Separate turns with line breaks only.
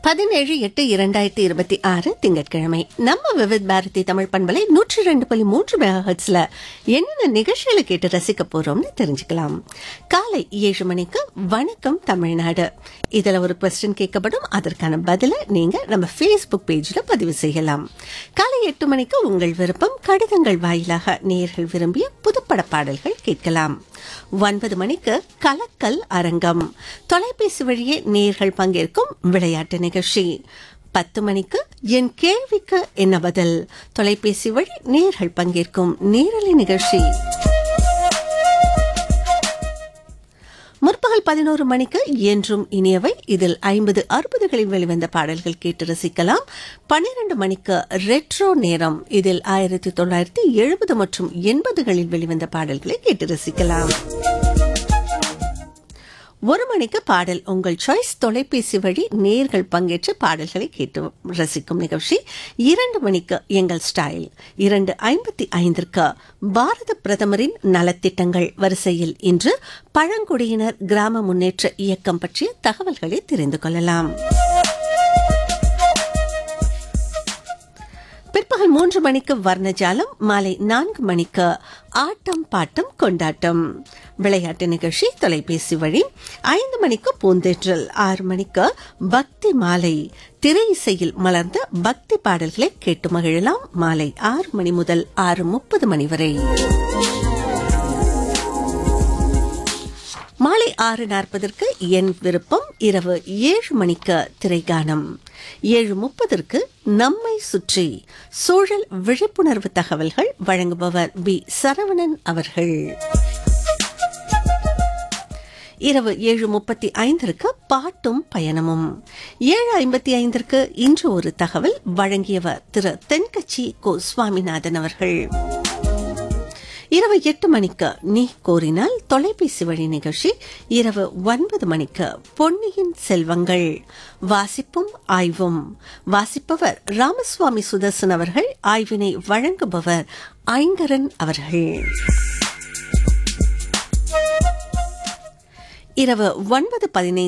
பதினேழு எட்டு இரண்டாயிரத்தி இருபத்தி ஆறு திங்கட்கிழமை நம்ம விவித் பாரதி தமிழ் பண்பலை நூற்றி ரெண்டு புள்ளி மூன்று மெகாஹெட்ஸ்ல என்னென்ன நிகழ்ச்சிகளை கேட்டு ரசிக்க போறோம்னு தெரிஞ்சுக்கலாம் காலை ஏழு மணிக்கு வணக்கம் தமிழ்நாடு இதுல ஒரு கொஸ்டின் கேட்கப்படும் அதற்கான பதிலை நீங்க நம்ம ஃபேஸ்புக் பேஜ்ல பதிவு செய்யலாம் காலை எட்டு மணிக்கு உங்கள் விருப்பம் கடிதங்கள் வாயிலாக நேர்கள் விரும்பிய புதுப்பட பாடல்கள் கேட்கலாம் ஒன்பது மணிக்கு கலக்கல் அரங்கம் தொலைபேசி வழியே நேர்கள் பங்கேற்கும் விளையாட்டு நிகழ்ச்சி பத்து மணிக்கு என் கேள்விக்கு என்ன பதில் தொலைபேசி வழி நேர்கள் பங்கேற்கும் நேரலை நிகழ்ச்சி முற்பகல் பதினோரு மணிக்கு என்றும் இனியவை இதில் ஐம்பது அறுபதுகளில் வெளிவந்த பாடல்கள் கேட்டு ரசிக்கலாம் பன்னிரண்டு மணிக்கு ரெட்ரோ நேரம் இதில் ஆயிரத்தி தொள்ளாயிரத்தி எழுபது மற்றும் எண்பதுகளில் வெளிவந்த பாடல்களை கேட்டு ரசிக்கலாம் ஒரு மணிக்கு பாடல் உங்கள் சாய்ஸ் தொலைபேசி வழி நேர்கள் பங்கேற்று பாடல்களை கேட்டு ரசிக்கும் நிகழ்ச்சி இரண்டு மணிக்கு எங்கள் ஸ்டைல் இரண்டு ஐம்பத்தி ஐந்திற்கு பாரத பிரதமரின் நலத்திட்டங்கள் வரிசையில் இன்று பழங்குடியினர் கிராம முன்னேற்ற இயக்கம் பற்றிய தகவல்களை தெரிந்து கொள்ளலாம் பிற்பகல் மூன்று மணிக்கு வர்ணஜாலம் மாலை நான்கு மணிக்கு ஆட்டம் பாட்டம் கொண்டாட்டம் விளையாட்டு நிகழ்ச்சி தொலைபேசி வழி ஐந்து மணிக்கு பூந்தேற்றல் ஆறு மணிக்கு பக்தி மாலை திரை இசையில் மலர்ந்த பக்தி பாடல்களை கேட்டு மகிழலாம் மாலை ஆறு மணி முதல் ஆறு முப்பது மணி வரை மாலை ஆறு நாற்பதற்கு என் விருப்பம் இரவு ஏழு மணிக்கு திரைகானம் ஏழு முப்பதற்கு நம்மை சுற்றி சூழல் விழிப்புணர்வு தகவல்கள் வழங்குபவர் பி சரவணன் அவர்கள் இரவு ஏழு முப்பத்தி ஐந்திற்கு பாட்டும் பயணமும் ஏழு ஐம்பத்தி ஐந்திற்கு இன்று ஒரு தகவல் வழங்கியவர் திரு தென்கட்சி கோ சுவாமிநாதன் அவர்கள் இரவு எட்டு மணிக்கு நீ கோரினால் தொலைபேசி வழி நிகழ்ச்சி இரவு ஒன்பது மணிக்கு பொன்னியின் செல்வங்கள் வாசிப்பும் ஆய்வும் வாசிப்பவர் ராமசுவாமி சுதர்சன் அவர்கள் ஆய்வினை வழங்குபவர் ஐங்கரன் அவர்கள் இரவு ஒன்பது பதினைந்து